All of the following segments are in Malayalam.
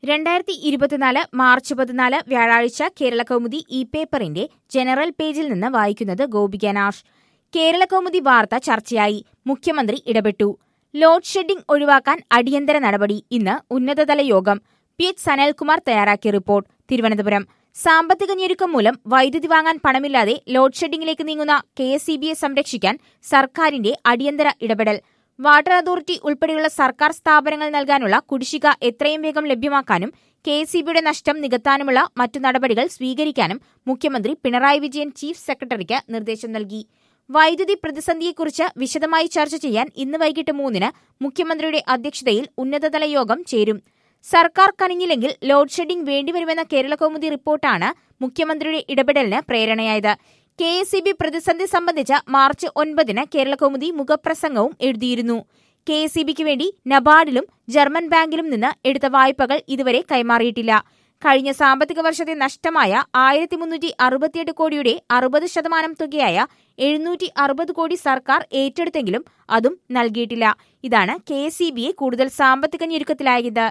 രണ്ടായിരത്തി ഇരുപത്തിനാല് മാർച്ച് പതിനാല് വ്യാഴാഴ്ച കേരള കൗമുദി ഇ പേപ്പറിന്റെ ജനറൽ പേജിൽ നിന്ന് വായിക്കുന്നത് ഗോപിക നാഷ് കേരള കൗമുദി വാർത്ത ചർച്ചയായി മുഖ്യമന്ത്രി ഇടപെട്ടു ലോഡ് ഷെഡിംഗ് ഒഴിവാക്കാൻ അടിയന്തര നടപടി ഇന്ന് ഉന്നതതല യോഗം പി എച്ച് സനൽകുമാർ തയ്യാറാക്കിയ റിപ്പോർട്ട് തിരുവനന്തപുരം സാമ്പത്തിക ഞെരുക്കം മൂലം വൈദ്യുതി വാങ്ങാൻ പണമില്ലാതെ ലോഡ് ഷെഡിംഗിലേക്ക് നീങ്ങുന്ന കെ എസ് സംരക്ഷിക്കാൻ സർക്കാരിന്റെ അടിയന്തര ഇടപെടൽ വാട്ടർ അതോറിറ്റി ഉൾപ്പെടെയുള്ള സർക്കാർ സ്ഥാപനങ്ങൾ നൽകാനുള്ള കുടിശ്ശിക എത്രയും വേഗം ലഭ്യമാക്കാനും കെ എസ് നഷ്ടം നികത്താനുമുള്ള മറ്റു നടപടികൾ സ്വീകരിക്കാനും മുഖ്യമന്ത്രി പിണറായി വിജയൻ ചീഫ് സെക്രട്ടറിക്ക് നിർദ്ദേശം നൽകി വൈദ്യുതി പ്രതിസന്ധിയെക്കുറിച്ച് വിശദമായി ചർച്ച ചെയ്യാൻ ഇന്ന് വൈകിട്ട് മൂന്നിന് മുഖ്യമന്ത്രിയുടെ അധ്യക്ഷതയിൽ ഉന്നതതല യോഗം ചേരും സർക്കാർ കനിഞ്ഞില്ലെങ്കിൽ ലോഡ് ഷെഡിംഗ് വേണ്ടിവരുമെന്ന കേരള കൗമുദി റിപ്പോർട്ടാണ് മുഖ്യമന്ത്രിയുടെ ഇടപെടലിന് പ്രേരണയായത് കെ എസ് ഇ ബി പ്രതിസന്ധി സംബന്ധിച്ച് മാർച്ച് ഒൻപതിന് കേരള കൗമുദി മുഖപ്രസംഗവും എഴുതിയിരുന്നു കെ എസ് ഇ ബിക്ക് വേണ്ടി നബാർഡിലും ജർമ്മൻ ബാങ്കിലും നിന്ന് എടുത്ത വായ്പകൾ ഇതുവരെ കൈമാറിയിട്ടില്ല കഴിഞ്ഞ സാമ്പത്തിക വർഷത്തെ നഷ്ടമായ ആയിരത്തി മുന്നൂറ്റി അറുപത്തിയെട്ട് കോടിയുടെ അറുപത് ശതമാനം തുകയായ എഴുന്നൂറ്റി അറുപത് കോടി സർക്കാർ ഏറ്റെടുത്തെങ്കിലും അതും നൽകിയിട്ടില്ല ഇതാണ് കെ എസ് ഇ ബിയെ കൂടുതൽ സാമ്പത്തിക ഞെരുക്കത്തിലായത്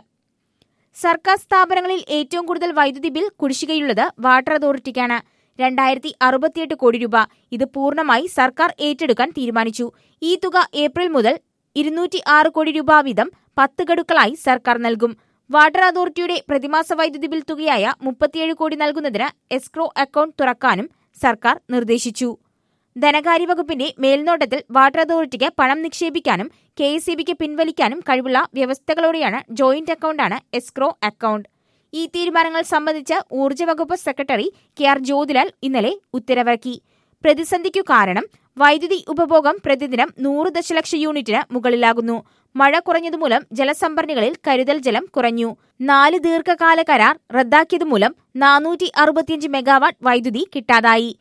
സർക്കാർ സ്ഥാപനങ്ങളിൽ ഏറ്റവും കൂടുതൽ വൈദ്യുതി ബിൽ കുടിശ്ശികയുള്ളത് വാട്ടർ അതോറിറ്റിക്കാണ് രണ്ടായിരത്തി അറുപത്തിയെട്ട് കോടി രൂപ ഇത് പൂർണ്ണമായി സർക്കാർ ഏറ്റെടുക്കാൻ തീരുമാനിച്ചു ഈ തുക ഏപ്രിൽ മുതൽ ഇരുന്നൂറ്റി ആറ് കോടി രൂപ വീതം പത്ത് ഗഡുക്കളായി സർക്കാർ നൽകും വാട്ടർ അതോറിറ്റിയുടെ പ്രതിമാസ വൈദ്യുതി ബിൽ തുകയായ മുപ്പത്തിയേഴ് കോടി നൽകുന്നതിന് എസ്ക്രോ അക്കൌണ്ട് തുറക്കാനും സർക്കാർ നിർദ്ദേശിച്ചു ധനകാര്യ വകുപ്പിന്റെ മേൽനോട്ടത്തിൽ വാട്ടർ അതോറിറ്റിക്ക് പണം നിക്ഷേപിക്കാനും കെ എസ് ബിക്ക് പിൻവലിക്കാനും കഴിവുള്ള വ്യവസ്ഥകളോടെയാണ് ജോയിന്റ് അക്കൌണ്ടാണ് എസ്ക്രോ അക്കൌണ്ട് ഈ തീരുമാനങ്ങൾ സംബന്ധിച്ച് ഊർജ്ജ വകുപ്പ് സെക്രട്ടറി കെ ആർ ജ്യോതിലാൽ ഇന്നലെ ഉത്തരവിറക്കി പ്രതിസന്ധിക്കു കാരണം വൈദ്യുതി ഉപഭോഗം പ്രതിദിനം നൂറ് ദശലക്ഷം യൂണിറ്റിന് മുകളിലാകുന്നു മഴ കുറഞ്ഞതുമൂലം ജലസംഭരണികളിൽ കരുതൽ ജലം കുറഞ്ഞു നാല് ദീർഘകാല കരാർ റദ്ദാക്കിയതുമൂലം നാനൂറ്റി അറുപത്തിയഞ്ച് മെഗാവാട്ട് വൈദ്യുതി കിട്ടാതായി